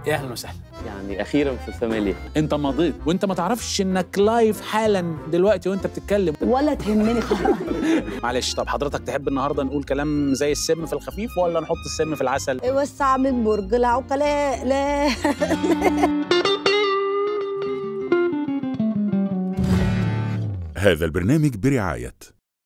يا اهلا وسهلا يعني اخيرا في الفاميليا انت مضيت وانت ما تعرفش انك لايف حالا دلوقتي وانت بتتكلم ولا تهمني خالص معلش طب حضرتك تحب النهارده نقول كلام زي السم في الخفيف ولا نحط السم في العسل وسع من برج العقلاء لا هذا البرنامج برعاية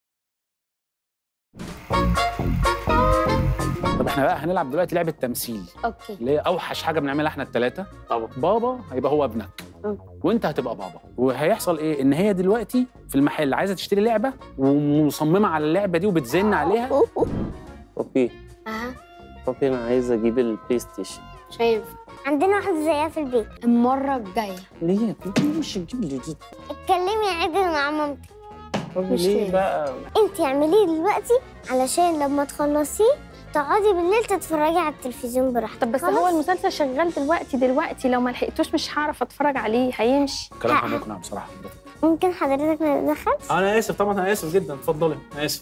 طب احنا بقى هنلعب دلوقتي لعبه تمثيل اوكي اللي هي اوحش حاجه بنعملها احنا الثلاثه طب بابا هيبقى هو ابنك أه. وانت هتبقى بابا وهيحصل ايه ان هي دلوقتي في المحل عايزه تشتري لعبه ومصممه على اللعبه دي وبتزن عليها اوكي اها اوكي انا عايز اجيب البلاي ستيشن مش هينفع عندنا واحدة زيها في البيت المرة الجاية ليه مش تجيب لي دي اتكلمي عدل مع مامتك طب مش ليه ليه. بقى انت اعمليه دلوقتي علشان لما تخلصيه تقعدي بالليل تتفرجي على التلفزيون براحتك طب بس خلاص؟ هو المسلسل شغال دلوقتي دلوقتي لو ما لحقتوش مش هعرف اتفرج عليه هيمشي كلام مقنع بصراحه ممكن حضرتك ما تدخل انا اسف طبعا انا اسف جدا اتفضلي انا اسف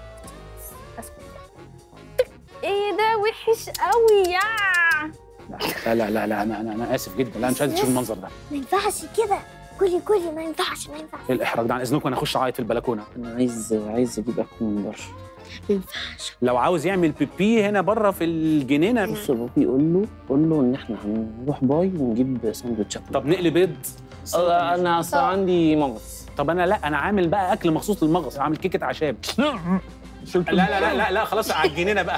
ايه ده وحش قوي يا لا لا لا لا انا انا, أنا اسف جدا لا انا مش عايز اشوف المنظر ده ما ينفعش كده كلي كلي ما ينفعش ما ينفعش ايه الاحراج ده عن اذنكم انا اخش اعيط في البلكونه انا عايز عايز اجيب اكل من بره ما ينفعش لو عاوز يعمل بيبي هنا بره في الجنينه بص يا بابي قول له قول له ان احنا هنروح باي ونجيب ساندوتشات طب نقلي بيض آه، انا اصلا عندي مغص طب انا لا انا عامل بقى اكل مخصوص للمغص عامل كيكه اعشاب لا لا لا لا لا خلاص على الجنينه بقى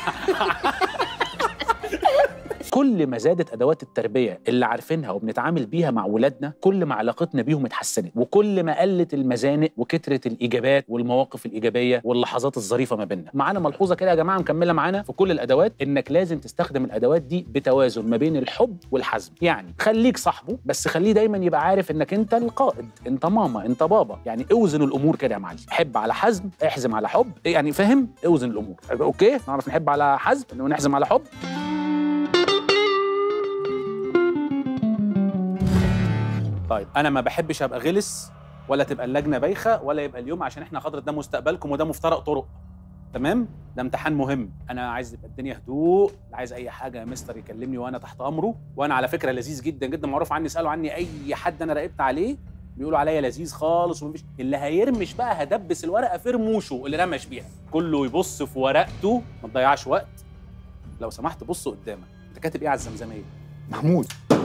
كل ما زادت ادوات التربيه اللي عارفينها وبنتعامل بيها مع ولادنا كل ما علاقتنا بيهم اتحسنت وكل ما قلت المزانق وكترت الاجابات والمواقف الايجابيه واللحظات الظريفه ما بيننا معانا ملحوظه كده يا جماعه مكمله معانا في كل الادوات انك لازم تستخدم الادوات دي بتوازن ما بين الحب والحزم يعني خليك صاحبه بس خليه دايما يبقى عارف انك انت القائد انت ماما انت بابا يعني اوزن الامور كده يا معلم حب على حزم احزم على حب يعني فاهم اوزن الامور اوكي نعرف نحب على حزم ونحزم على حب طيب انا ما بحبش ابقى غلس ولا تبقى اللجنه بايخه ولا يبقى اليوم عشان احنا خاطر ده مستقبلكم وده مفترق طرق تمام ده امتحان مهم انا عايز يبقى الدنيا هدوء عايز اي حاجه يا مستر يكلمني وانا تحت امره وانا على فكره لذيذ جدا جدا معروف عني اسالوا عني اي حد انا راقبت عليه بيقولوا عليا لذيذ خالص ومفيش اللي هيرمش بقى هدبس الورقه في رموشه اللي رمش بيها كله يبص في ورقته ما تضيعش وقت لو سمحت بص قدامك انت كاتب ايه على الزمزميه محمود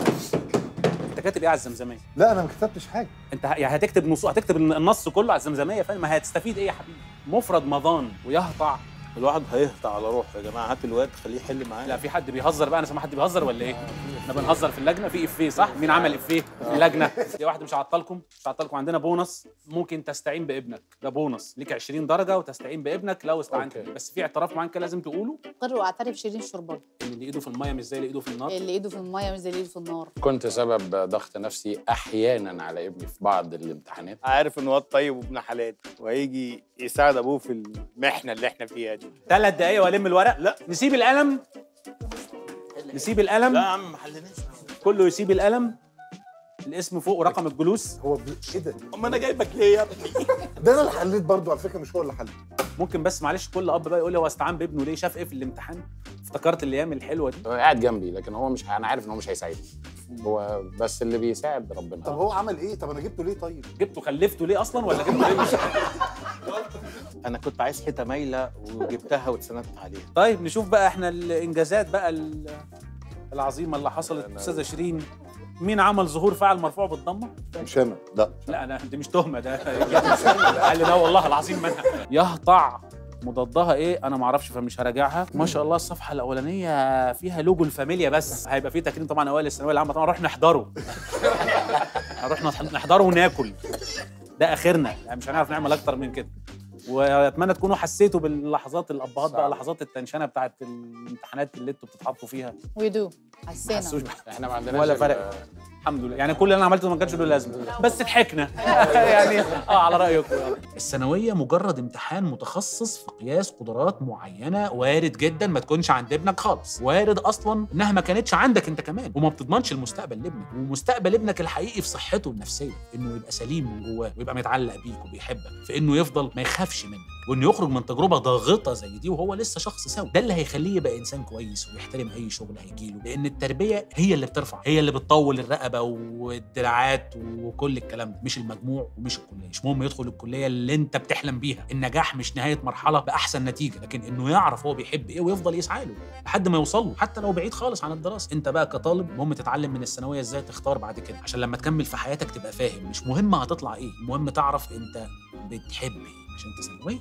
انت كاتب ايه على الزمزميه لا انا ما كتبتش حاجه انت ه- يعني هتكتب نص هتكتب النص كله على الزمزميه فاهم ما هتستفيد ايه يا حبيبي مفرد مضان ويهطع الواحد هيهطع على روحه يا جماعه هات الواد خليه يحل معانا لا في حد بيهزر بقى انا سامع حد بيهزر ولا ايه احنا بنهزر في اللجنه في افيه صح مين عمل افيه في اللجنه دي واحد مش هعطلكم مش هعطلكم عندنا بونص ممكن تستعين بابنك ده بونص ليك 20 درجه وتستعين بابنك لو استعنت بيه بس في اعتراف معين كده لازم تقوله اقر واعترف شيرين شربان ان اللي ايده في الميه مش زي اللي ايده في النار اللي ايده في الميه مش زي اللي ايده في النار كنت سبب ضغط نفسي احيانا على ابني في بعض الامتحانات عارف ان واد طيب وابن حلال وهيجي يساعد ابوه في المحنه اللي احنا فيها دي ثلاث دقايق والم الورق لا. نسيب القلم نسيب القلم لا يا عم ما حلناش كله يسيب القلم الاسم فوق ورقم الجلوس هو ب... ايه ده؟ اما انا جايبك ليه يا ابني ده انا اللي حليت برضه على فكره مش هو اللي حل ممكن بس معلش كل اب بقى يقول لي هو استعان بابنه ليه شاف ايه في الامتحان افتكرت الايام الحلوه دي هو قاعد جنبي لكن هو مش انا عارف ان هو مش هيساعدني هو بس اللي بيساعد طب ربنا هو عمل ايه؟ طب انا جبته ليه طيب؟ جبته خلفته ليه اصلا ولا جبته ليه مش انا كنت عايز حته مايله وجبتها واتسندت عليها طيب نشوف بقى احنا الانجازات بقى ال- العظيمه اللي حصلت استاذه شيرين مين عمل ظهور فاعل مرفوع بالضمه مش انا لا لا انا دي مش تهمه ده قال لي لا والله العظيم منها يهطع مضادها ايه انا ما اعرفش فمش هراجعها ما شاء الله الصفحه الاولانيه فيها لوجو الفاميليا بس هيبقى في تكريم طبعا اوائل الثانويه العامه طبعا نروح نحضره هنروح نح- نحضره وناكل ده اخرنا يعني مش هنعرف نعمل اكتر من كده واتمنى تكونوا حسيتوا باللحظات الابهات بقى لحظات التنشنه بتاعت الامتحانات اللي انتوا بتتحطوا فيها ويدو ما حسينا حسوش احنا ما عندناش ولا ال- فرق الحمد لله يعني كل اللي انا عملته ما كانش له لازمه بس ضحكنا يعني اه على رايكم الثانويه مجرد امتحان متخصص في قياس قدرات معينه وارد جدا ما تكونش عند ابنك خالص وارد اصلا انها ما كانتش عندك انت كمان وما بتضمنش المستقبل لابنك ومستقبل ابنك الحقيقي في صحته النفسيه انه يبقى سليم من جواه ويبقى متعلق بيك وبيحبك في انه يفضل ما يخافش منك وانه يخرج من تجربه ضاغطه زي دي وهو لسه شخص سوي ده اللي هيخليه يبقى انسان كويس ويحترم اي شغل هيجيله لان التربيه هي اللي بترفع هي اللي بتطول الرقبه والدراعات وكل الكلام ده مش المجموع ومش الكليه مش مهم يدخل الكليه اللي انت بتحلم بيها النجاح مش نهايه مرحله باحسن نتيجه لكن انه يعرف هو بيحب ايه ويفضل يسعى له لحد ما يوصل له حتى لو بعيد خالص عن الدراسه انت بقى كطالب مهم تتعلم من الثانويه ازاي تختار بعد كده عشان لما تكمل في حياتك تبقى فاهم مش مهم هتطلع ايه المهم تعرف انت بتحب ايه عشان انت ثانويه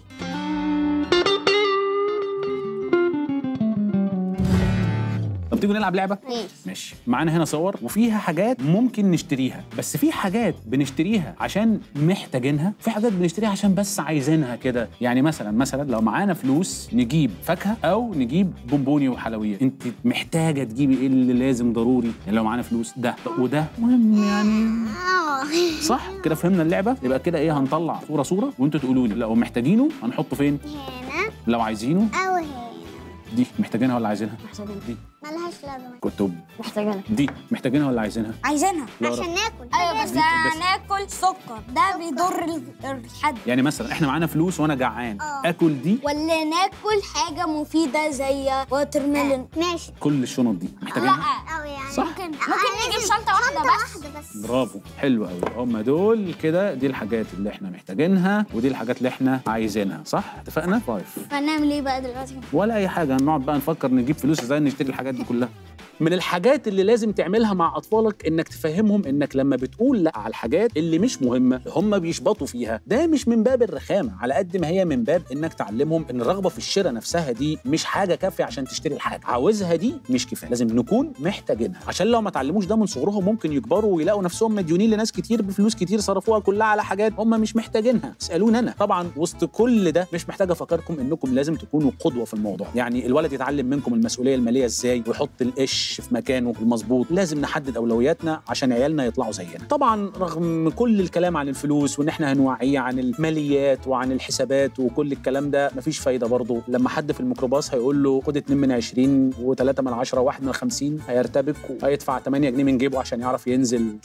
طب تيجوا نلعب لعبه ماشي معانا هنا صور وفيها حاجات ممكن نشتريها بس في حاجات بنشتريها عشان محتاجينها في حاجات بنشتريها عشان بس عايزينها كده يعني مثلا مثلا لو معانا فلوس نجيب فاكهه او نجيب بونبوني وحلويات انت محتاجه تجيبي ايه اللي لازم ضروري يعني لو معانا فلوس ده وده مهم يعني صح كده فهمنا اللعبه يبقى كده ايه هنطلع صوره صوره وانتوا تقولوا لي لو محتاجينه هنحطه فين هنا لو عايزينه أو هنا دي محتاجينها ولا عايزينها محتاجينها دي ملهاش لازمة كتب محتاجينها دي محتاجينها ولا عايزينها عايزينها لا عشان رأي. ناكل ايوه بس دي- بس- هناكل سكر ده بيضر ال- الحد يعني مثلا احنا معانا فلوس وانا جعان آه. اكل دي ولا ناكل حاجه مفيده زي واتر ميلون ماشي كل الشنط دي محتاجينها أو يعني صح. ممكن ممكن نجيب شنطه واحده بس واحدة بس برافو حلو قوي هم دول كده دي الحاجات اللي احنا محتاجينها ودي الحاجات اللي احنا عايزينها صح اتفقنا فايف هنعمل ايه بقى دلوقتي ولا اي حاجه هنقعد بقى نفكر نجيب فلوس ازاي نشتري الحاجات دي كلها من الحاجات اللي لازم تعملها مع اطفالك انك تفهمهم انك لما بتقول لا على الحاجات اللي مش مهمه هم بيشبطوا فيها ده مش من باب الرخامه على قد ما هي من باب انك تعلمهم ان الرغبه في الشراء نفسها دي مش حاجه كافيه عشان تشتري الحاجه عاوزها دي مش كفايه لازم نكون محتاجينها عشان لو ما اتعلموش ده من صغرهم ممكن يكبروا ويلاقوا نفسهم مديونين لناس كتير بفلوس كتير صرفوها كلها على حاجات هم مش محتاجينها اسالوني انا طبعا وسط كل ده مش محتاج افكركم انكم لازم تكونوا قدوه في الموضوع يعني الولد يتعلم منكم المسؤوليه الماليه ازاي ويحط القش في مكانه المظبوط لازم نحدد اولوياتنا عشان عيالنا يطلعوا زينا طبعا رغم كل الكلام عن الفلوس وان احنا هنوعيه عن الماليات وعن الحسابات وكل الكلام ده مفيش فايده برضه لما حد في الميكروباص هيقول له خد 2 من 20 و3 من 10 و1 من 50 هيرتبك وهيدفع 8 جنيه من جيبه عشان يعرف ينزل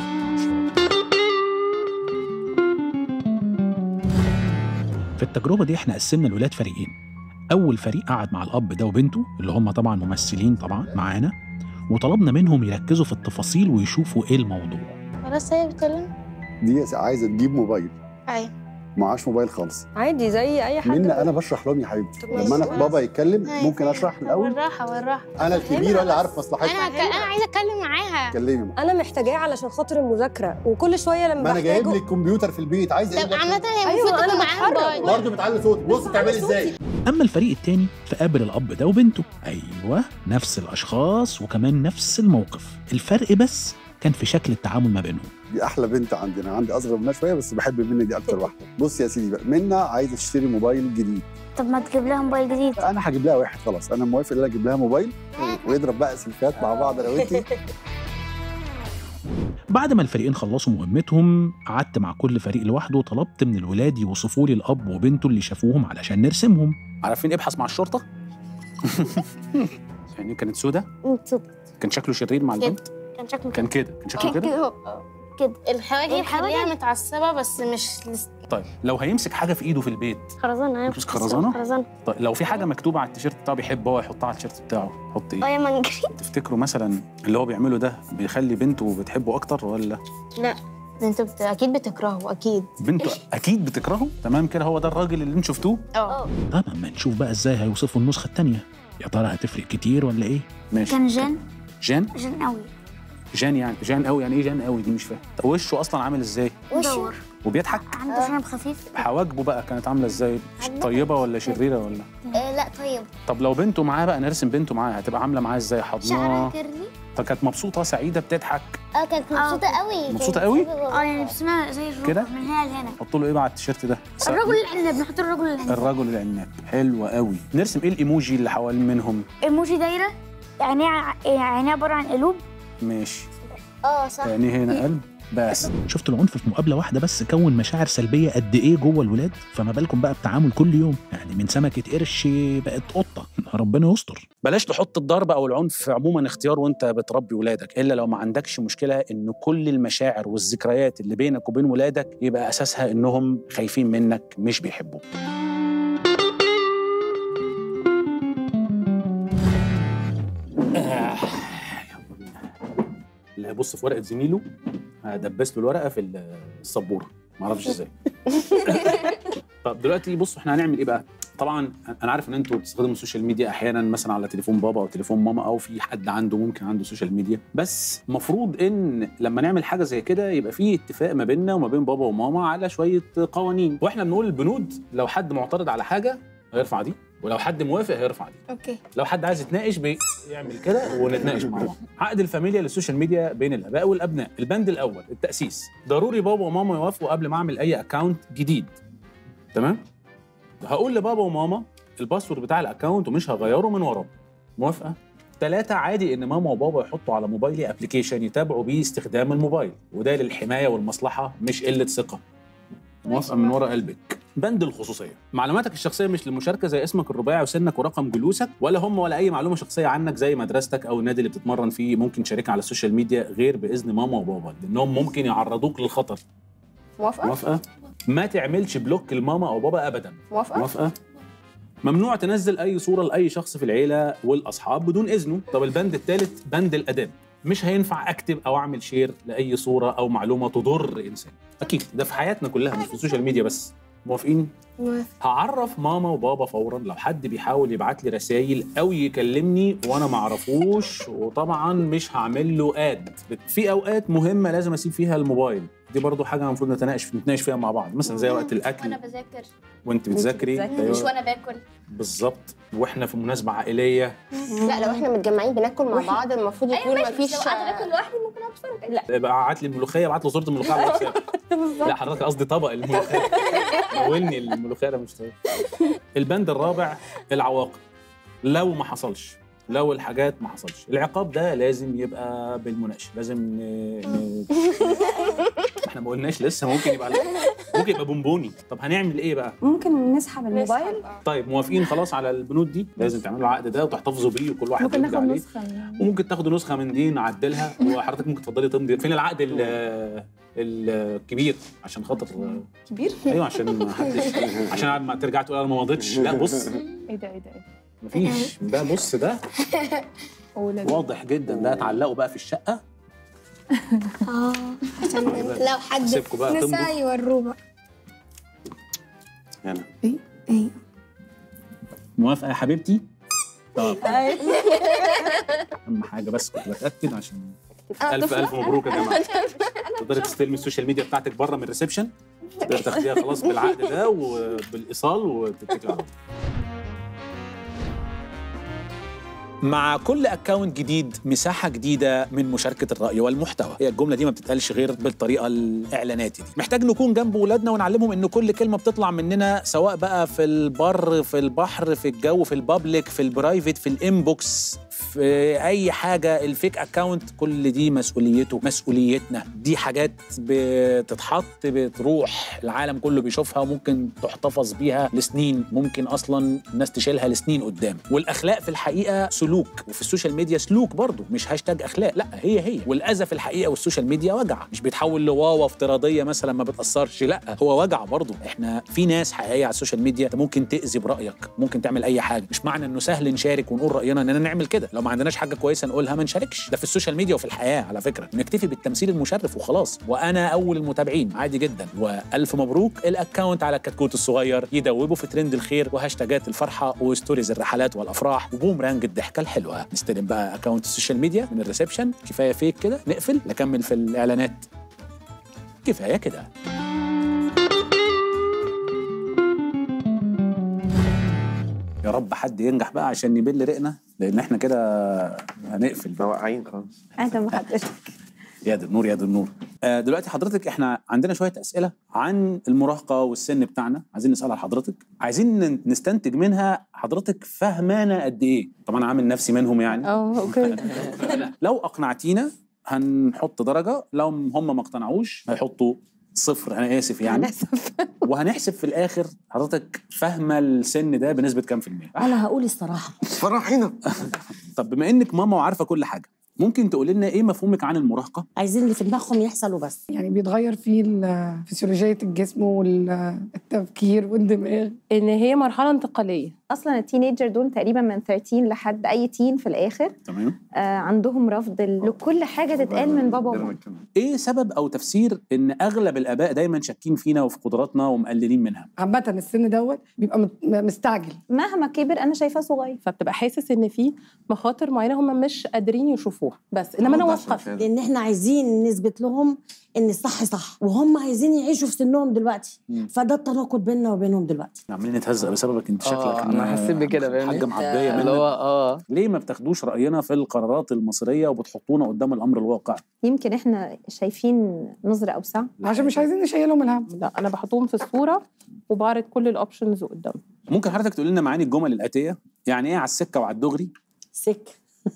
في التجربة دي احنا قسمنا الولاد فريقين أول فريق قعد مع الأب ده وبنته اللي هم طبعا ممثلين طبعا معانا وطلبنا منهم يركزوا في التفاصيل ويشوفوا ايه الموضوع خلاص هي بتكلم دي عايزه تجيب موبايل ايوه معاش موبايل خالص عادي زي اي حد منا انا بشرح لهم يا حبيبتي طب لما انا ماشي. بابا يتكلم ممكن اشرح الاول والراحه والراحه انا الكبير ولا عارف انا مصلحتها ك... انا عايزه اتكلم معاها كلمي انا محتاجاه علشان خاطر المذاكره وكل شويه لما ما انا جايب بحتاجه لك كمبيوتر في البيت عايزه طب ايه عامه هي أيوة، المفروض أنا تكون معاها بتحرك. موبايل برضه بتعلي صوتك بص بتعملي ازاي أما الفريق التاني فقابل الأب ده وبنته أيوة نفس الأشخاص وكمان نفس الموقف الفرق بس كان في شكل التعامل ما بينهم دي احلى بنت عندي انا عندي اصغر منها شويه بس بحب منى دي اكتر واحده بص يا سيدي بقى منى عايزه تشتري موبايل جديد طب ما تجيب لها موبايل جديد انا هجيب لها واحد خلاص انا موافق ان انا اجيب لها موبايل ويضرب بقى سلفات مع بعض انا وانت بعد ما الفريقين خلصوا مهمتهم قعدت مع كل فريق لوحده وطلبت من الولاد يوصفوا لي الاب وبنته اللي شافوهم علشان نرسمهم عارفين ابحث مع الشرطه يعني كانت سودة كان شكله شرير مع البنت كان شكله كان كده كان شكله كده كده كده الحواجب الحواجب؟ خليها متعصبه بس مش لس- طيب لو هيمسك حاجه في ايده في البيت خرزانه بتمسك خرزانة؟ خرزانه طيب لو في حاجه مكتوبه على التيشيرت بتاعه بيحب هو يحطها على التيشيرت بتاعه يحط ايه اه يا منجري تفتكروا مثلا اللي هو بيعمله ده بيخلي بنته بتحبه اكتر ولا انت بت... اكيد بتكرهه اكيد بنته اكيد بتكرهه تمام كده هو ده الراجل اللي انتوا شفتوه اه طب اما نشوف بقى ازاي هيوصفوا النسخه الثانيه يا ترى هتفرق كتير ولا ايه ماشي كان جان جان جان قوي جان يعني جان قوي يعني ايه جان قوي دي مش فاهم طب وشه اصلا عامل ازاي وشه وبيضحك عنده شنب خفيف حواجبه بقى كانت عامله ازاي طيبه ولا شريره ولا آه لا طيب طب لو بنته معاه بقى نرسم بنته معاه هتبقى عامله معاه ازاي شعرها حضناه كيرلي طب كانت مبسوطه سعيده بتضحك اه كانت مبسوطه قوي مبسوطة قوي؟ اه يعني بتسمع زي الركب كده؟ من هنا لهنا حط له ايه بقى على التيشيرت ده الرجل العنب نحط الرجل العنب الرجل العناب حلو قوي نرسم ايه الايموجي اللي حوالين منهم ايموجي دايره عينيها عينيها عباره عن قلوب ماشي اه صح يعني هنا قلب بس شفت العنف في مقابله واحده بس كون مشاعر سلبيه قد ايه جوه الولاد فما بالكم بقى بتعامل كل يوم يعني من سمكه قرش بقت قطه ربنا يستر بلاش تحط الضرب او العنف عموما اختيار وانت بتربي ولادك الا لو ما عندكش مشكله ان كل المشاعر والذكريات اللي بينك وبين ولادك يبقى اساسها انهم خايفين منك مش بيحبوك اللي هيبص في ورقه زميله هدبس له الورقه في السبوره معرفش ازاي طب دلوقتي بصوا احنا هنعمل ايه بقى طبعا انا عارف ان انتوا بتستخدموا السوشيال ميديا احيانا مثلا على تليفون بابا او تليفون ماما او في حد عنده ممكن عنده سوشيال ميديا بس المفروض ان لما نعمل حاجه زي كده يبقى في اتفاق ما بيننا وما بين بابا وماما على شويه قوانين واحنا بنقول البنود لو حد معترض على حاجه هيرفع دي ولو حد موافق هيرفع دي اوكي لو حد عايز يتناقش بيعمل كده ونتناقش مع بعض عقد الفاميليا للسوشيال ميديا بين الاباء والابناء البند الاول التاسيس ضروري بابا وماما يوافقوا قبل ما اعمل اي اكونت جديد تمام هقول لبابا وماما الباسورد بتاع الاكونت ومش هغيره من وراه موافقه ثلاثة عادي ان ماما وبابا يحطوا على موبايلي ابلكيشن يتابعوا بيه استخدام الموبايل وده للحمايه والمصلحه مش قله ثقه موافقه من ورا قلبك بند الخصوصيه معلوماتك الشخصيه مش للمشاركه زي اسمك الرباعي وسنك ورقم جلوسك ولا هم ولا اي معلومه شخصيه عنك زي مدرستك او النادي اللي بتتمرن فيه ممكن تشاركها على السوشيال ميديا غير باذن ماما وبابا لانهم ممكن يعرضوك للخطر موافقه موافقه ما تعملش بلوك لماما او بابا ابدا موافقه موافقه ممنوع تنزل اي صوره لاي شخص في العيله والاصحاب بدون اذنه طب البند الثالث بند الاداب مش هينفع اكتب او اعمل شير لاي صوره او معلومه تضر انسان اكيد ده في حياتنا كلها مش في السوشيال ميديا بس موافقين هعرف ماما وبابا فورا لو حد بيحاول يبعت لي رسائل او يكلمني وانا ما اعرفوش وطبعا مش هعمل له اد في اوقات مهمه لازم اسيب فيها الموبايل دي برضو حاجه المفروض نتناقش نتناقش فيها مع بعض مثلا زي وقت الاكل وانا بذاكر وانت بتذاكري بتذاكري. مش أيوة، وانا باكل بالظبط واحنا في مناسبه عائليه لا لو احنا متجمعين بناكل مع بعض المفروض ايوه يكون ماشي بس مفيش لو قاعده باكل لوحدي ممكن اقعد اتفرج لا ابعت لي الملوخيه ابعت له صوره الملوخيه على الواتساب لا حضرتك قصدي طبق الملوخيه قولني الملوخيه انا مش طيب. البند الرابع العواقب لو ما حصلش لو الحاجات ما حصلش العقاب ده لازم يبقى بالمناقشه لازم ن... ن... ما احنا ما قلناش لسه ممكن يبقى ممكن يبقى بونبوني طب هنعمل ايه بقى ممكن نسحب الموبايل طيب موافقين خلاص على البنود دي لازم تعملوا العقد ده وتحتفظوا بيه وكل واحد ممكن يمضي ناخد عليه نسخه من- وممكن تاخدوا نسخه من دي نعدلها وحضرتك ممكن تفضلي تمضي فين العقد ال- الكبير عشان خاطر كبير ايوه عشان ما حدش عشان ما ترجع تقول انا ما مضيتش لا بص ايه ده ايه ده ايه ده مفيش ده بص ده أولاد. واضح جدا ده اتعلقوا بقى في الشقه اه عشان لو حد سيبكوا بقى نسى تمضوا. يوروه بقى هنا ايه ايه موافقه يا حبيبتي طب اهم حاجه بس كنت بتاكد عشان الف الف مبروك يا جماعه تقدري تستلمي السوشيال ميديا بتاعتك بره من الريسبشن تقدري تاخديها خلاص بالعقد ده وبالايصال وتتكلي على طول. مع كل اكونت جديد مساحه جديده من مشاركه الراي والمحتوى هي الجمله دي ما بتتقالش غير بالطريقه الاعلاناتي دي محتاج نكون جنب ولادنا ونعلمهم ان كل كلمه بتطلع مننا سواء بقى في البر في البحر في الجو في البابليك في البرايفت في الانبوكس في اي حاجه الفيك اكونت كل دي مسؤوليته مسؤوليتنا دي حاجات بتتحط بتروح العالم كله بيشوفها وممكن تحتفظ بيها لسنين ممكن اصلا الناس تشيلها لسنين قدام والاخلاق في الحقيقه سلوك وفي السوشيال ميديا سلوك برضو مش هاشتاج اخلاق لا هي هي والاذى في الحقيقه والسوشيال ميديا وجع مش بيتحول لواوا افتراضيه مثلا ما بتاثرش لا هو وجع برضو احنا في ناس حقيقيه على السوشيال ميديا انت ممكن تاذي برايك ممكن تعمل اي حاجه مش معنى انه سهل نشارك ونقول راينا اننا نعمل كده لو ما عندناش حاجه كويسه نقولها ما نشاركش ده في السوشيال ميديا وفي الحياه على فكره نكتفي بالتمثيل المشرف وخلاص وانا اول المتابعين عادي جدا والف مبروك الاكونت على الكتكوت الصغير يدوبوا في ترند الخير وهاشتاجات الفرحه وستوريز الرحلات والافراح وبومرانج الضحكه الحلوه نستلم بقى اكونت السوشيال ميديا من الريسبشن كفايه فيك كده نقفل نكمل في الاعلانات كفايه كده يا رب حد ينجح بقى عشان يبل رقنا لان احنا كده هنقفل بقى واقعين خالص اهلا بحضرتك يا دي النور يا دي النور آه، دلوقتي حضرتك احنا عندنا شويه اسئله عن المراهقه والسن بتاعنا عايزين نسالها لحضرتك عايزين ن- نستنتج منها حضرتك فهمانه قد ايه طبعا عامل نفسي منهم يعني اه اوكي لو اقنعتينا هنحط درجه لو هم ما اقتنعوش هيحطوا صفر انا اسف يعني وهنحسب في الاخر حضرتك فاهمه السن ده بنسبه كام في الميه انا هقول الصراحه فرحينا طب بما انك ماما وعارفه كل حاجه ممكن تقول لنا ايه مفهومك عن المراهقه عايزين اللي في دماغهم يحصل وبس يعني بيتغير فيه ال- فسيولوجية الجسم والتفكير والدماغ ان هي مرحله انتقاليه اصلا التينيجر دول تقريبا من 13 لحد اي تين في الاخر تمام آه عندهم رفض لكل حاجه تتقال من بابا وماما ايه سبب او تفسير ان اغلب الاباء دايما شاكين فينا وفي قدراتنا ومقللين منها عامة السن دوت بيبقى مت- مستعجل مهما كبر انا شايفاه صغير فبتبقى حاسس ان في مخاطر معينه هم مش قادرين يشوفوها بس انما انا واثقه فيه. لان احنا عايزين نثبت لهم ان الصح صح وهم عايزين يعيشوا في سنهم دلوقتي مم. فده التناقض بيننا وبينهم دلوقتي عمالين نتهزق بسببك انت شكلك آه، أنا حسيت بكده، فاهمني؟ حاجه معبيه اللي منك هو اه ليه ما بتاخدوش راينا في القرارات المصيريه وبتحطونا قدام الامر الواقع يمكن احنا شايفين نظره اوسع عشان مش عايزين نشيلهم الهم لا انا بحطهم في الصوره وبعرض كل الاوبشنز قدام ممكن حضرتك تقول لنا معاني الجمل الاتيه يعني ايه على السكه وعلى الدغري سك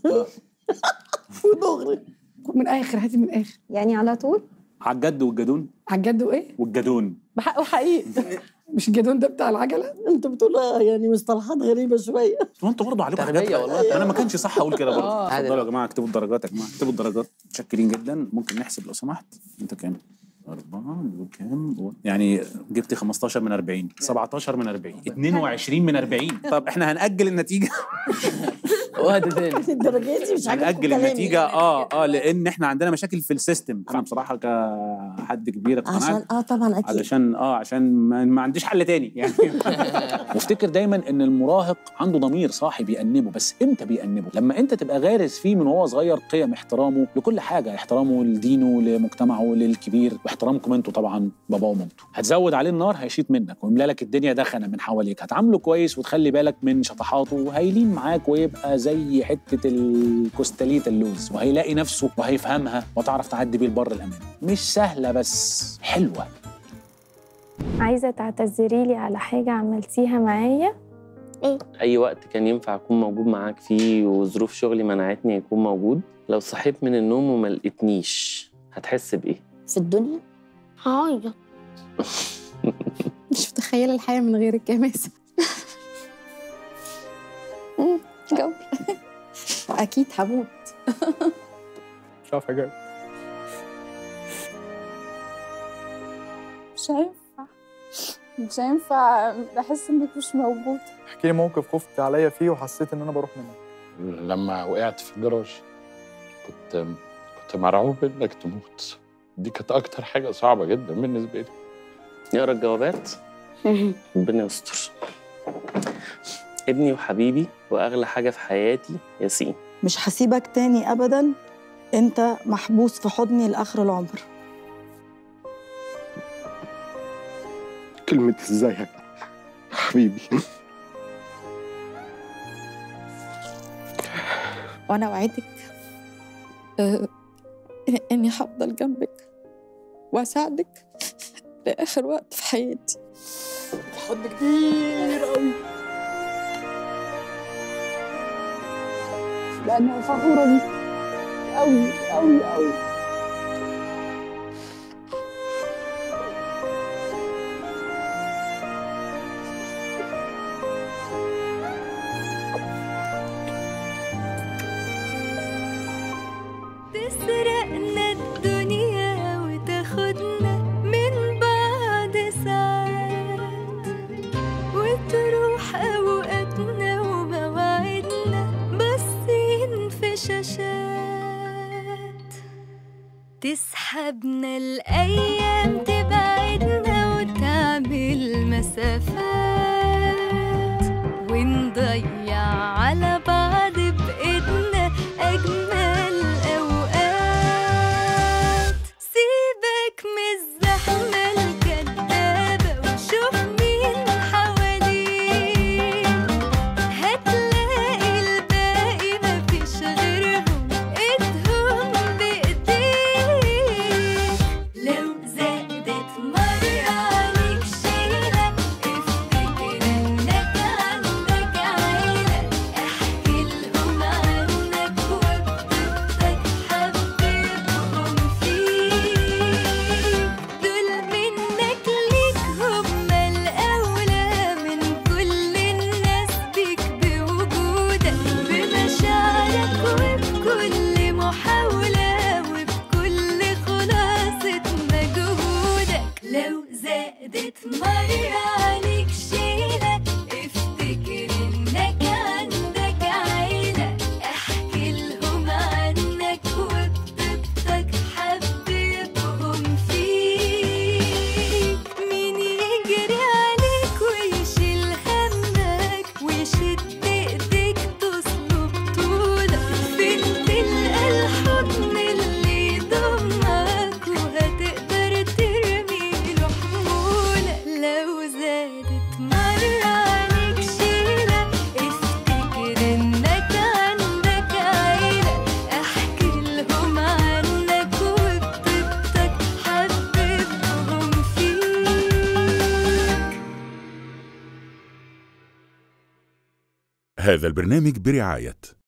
ودغري من اخر هاتي من الاخر يعني على طول على الجد والجدون على الجد وايه؟ والجدون بحقه حقيقي مش الجدون ده بتاع العجله؟ انت بتقول آه يعني مصطلحات غريبه شويه وانتوا برضه عليكم تربية حاجات والله. انا ما كانش صح اقول كده برضه آه. اتفضلوا يا جماعه اكتبوا الدرجات يا جماعه اكتبوا الدرجات متشكرين جدا ممكن نحسب لو سمحت انت كام؟ أربعة دول كام؟ يعني جبت 15 من 40 17 من 40 22 من 40 طب احنا هنأجل النتيجة وقت تاني الدرجات دي مش عاجبكم هنأجل كلامي النتيجة اه اه لأن احنا عندنا مشاكل في السيستم أنا بصراحة كحد كبير اقتنعت عشان اه طبعا اكيد علشان اه عشان ما, ما عنديش حل تاني يعني وافتكر دايما ان المراهق عنده ضمير صاحي بيأنبه بس امتى بيأنبه لما انت تبقى غارس فيه من وهو صغير قيم احترامه لكل حاجه احترامه لدينه لمجتمعه للكبير واحترامكم انتوا طبعا بابا ومامته هتزود عليه النار هيشيط منك ويملا لك الدنيا دخنه من حواليك هتعامله كويس وتخلي بالك من شطحاته وهيلين معاك ويبقى زي حته الكوستاليت اللوز وهيلاقي نفسه وهيفهمها وتعرف تعدي بيه البر الامان مش سهله بس حلوه عايزه تعتذري لي على حاجه عملتيها معايا اي وقت كان ينفع اكون موجود معاك فيه وظروف شغلي منعتني اكون موجود لو صحيت من النوم وما لقيتنيش هتحس بايه في الدنيا هعيط مش متخيله الحياه من غيرك يا ماسة مم، جاوبي اكيد هموت مش عارف اجاوب مش هينفع مش هينفع بحس انك مش موجود احكي لي موقف خفت عليا فيه وحسيت ان انا بروح منك لما وقعت في الجراج كنت كنت مرعوب انك تموت دي كانت اكتر حاجه صعبه جدا بالنسبه لي نقرا الجوابات ربنا يستر ابني وحبيبي واغلى حاجه في حياتي ياسين مش هسيبك تاني ابدا انت محبوس في حضني لاخر العمر كلمة ازيك حبيبي وانا وعدك آه، اني هفضل جنبك واساعدك لاخر وقت في حياتي حضن كبير قوي انا فخوره بيك قوي قوي قوي تسرقنا الدنيا وتاخدنا من بعد ساعات وتروح أوقاتنا ومواعيدنا باصين في شاشات تسحبنا الأيام تبعدنا وتعمل مسافات ونضيع على بعض بإيدنا أجمل أوقات سيبك من الزحمة الكدابة وشوف مين حواليك هتلاقي الباقي مفيش غيرهم ايدهم بايديك لو زادت مرة عليك شيلة افتكر مرة عليك شيلة افتكر انك عندك عيلة احكي لهم عنك وبطيبتك حببهم فيك هذا البرنامج برعاية